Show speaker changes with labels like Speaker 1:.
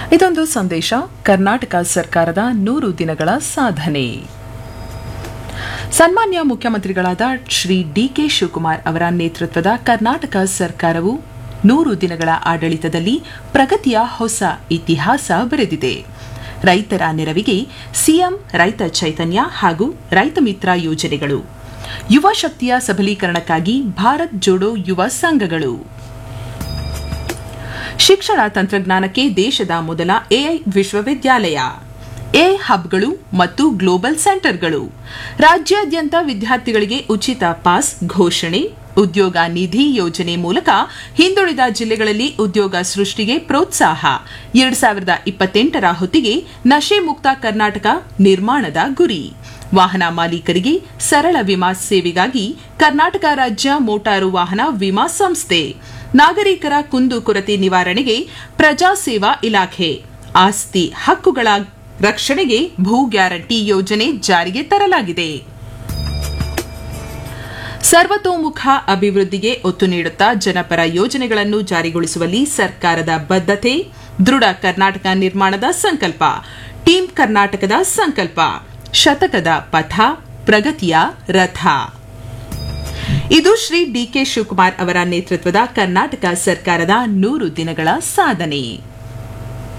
Speaker 1: ಇದೊಂದು ಸಂದೇಶ ಕರ್ನಾಟಕ ಸರ್ಕಾರದ ನೂರು ದಿನಗಳ ಸಾಧನೆ ಸನ್ಮಾನ್ಯ ಮುಖ್ಯಮಂತ್ರಿಗಳಾದ ಶ್ರೀ ಡಿಕೆ ಶಿವಕುಮಾರ್ ಅವರ ನೇತೃತ್ವದ ಕರ್ನಾಟಕ ಸರ್ಕಾರವು ನೂರು ದಿನಗಳ ಆಡಳಿತದಲ್ಲಿ ಪ್ರಗತಿಯ ಹೊಸ ಇತಿಹಾಸ ಬರೆದಿದೆ ರೈತರ ನೆರವಿಗೆ ಸಿಎಂ ರೈತ ಚೈತನ್ಯ ಹಾಗೂ ರೈತ ಮಿತ್ರ ಯೋಜನೆಗಳು ಯುವ ಶಕ್ತಿಯ ಸಬಲೀಕರಣಕ್ಕಾಗಿ ಭಾರತ್ ಜೋಡೋ ಯುವ ಸಂಘಗಳು ಶಿಕ್ಷಣ ತಂತ್ರಜ್ಞಾನಕ್ಕೆ ದೇಶದ ಮೊದಲ ಎಐ ವಿಶ್ವವಿದ್ಯಾಲಯ ಎ ಹಬ್ಗಳು ಮತ್ತು ಗ್ಲೋಬಲ್ ಸೆಂಟರ್ಗಳು ರಾಜ್ಯಾದ್ಯಂತ ವಿದ್ಯಾರ್ಥಿಗಳಿಗೆ ಉಚಿತ ಪಾಸ್ ಘೋಷಣೆ ಉದ್ಯೋಗ ನಿಧಿ ಯೋಜನೆ ಮೂಲಕ ಹಿಂದುಳಿದ ಜಿಲ್ಲೆಗಳಲ್ಲಿ ಉದ್ಯೋಗ ಸೃಷ್ಟಿಗೆ ಪ್ರೋತ್ಸಾಹ ಎರಡ್ ಸಾವಿರದ ಇಪ್ಪತ್ತೆಂಟರ ಹೊತ್ತಿಗೆ ನಶೆ ಮುಕ್ತ ಕರ್ನಾಟಕ ನಿರ್ಮಾಣದ ಗುರಿ ವಾಹನ ಮಾಲೀಕರಿಗೆ ಸರಳ ವಿಮಾ ಸೇವೆಗಾಗಿ ಕರ್ನಾಟಕ ರಾಜ್ಯ ಮೋಟಾರು ವಾಹನ ವಿಮಾ ಸಂಸ್ಥೆ ನಾಗರಿಕರ ಕುಂದು ಕೊರತೆ ನಿವಾರಣೆಗೆ ಪ್ರಜಾ ಸೇವಾ ಇಲಾಖೆ ಆಸ್ತಿ ಹಕ್ಕುಗಳ ರಕ್ಷಣೆಗೆ ಭೂ ಗ್ಯಾರಂಟಿ ಯೋಜನೆ ಜಾರಿಗೆ ತರಲಾಗಿದೆ ಸರ್ವತೋಮುಖ ಅಭಿವೃದ್ಧಿಗೆ ಒತ್ತು ನೀಡುತ್ತಾ ಜನಪರ ಯೋಜನೆಗಳನ್ನು ಜಾರಿಗೊಳಿಸುವಲ್ಲಿ ಸರ್ಕಾರದ ಬದ್ಧತೆ ದೃಢ ಕರ್ನಾಟಕ ನಿರ್ಮಾಣದ ಸಂಕಲ್ಪ ಟೀಮ್ ಕರ್ನಾಟಕದ ಸಂಕಲ್ಪ ಶತಕದ ಪಥ ಪ್ರಗತಿಯ ರಥ ಇದು ಶ್ರೀ ಡಿಕೆ ಶಿವಕುಮಾರ್ ಅವರ ನೇತೃತ್ವದ ಕರ್ನಾಟಕ ಸರ್ಕಾರದ ನೂರು ದಿನಗಳ ಸಾಧನೆ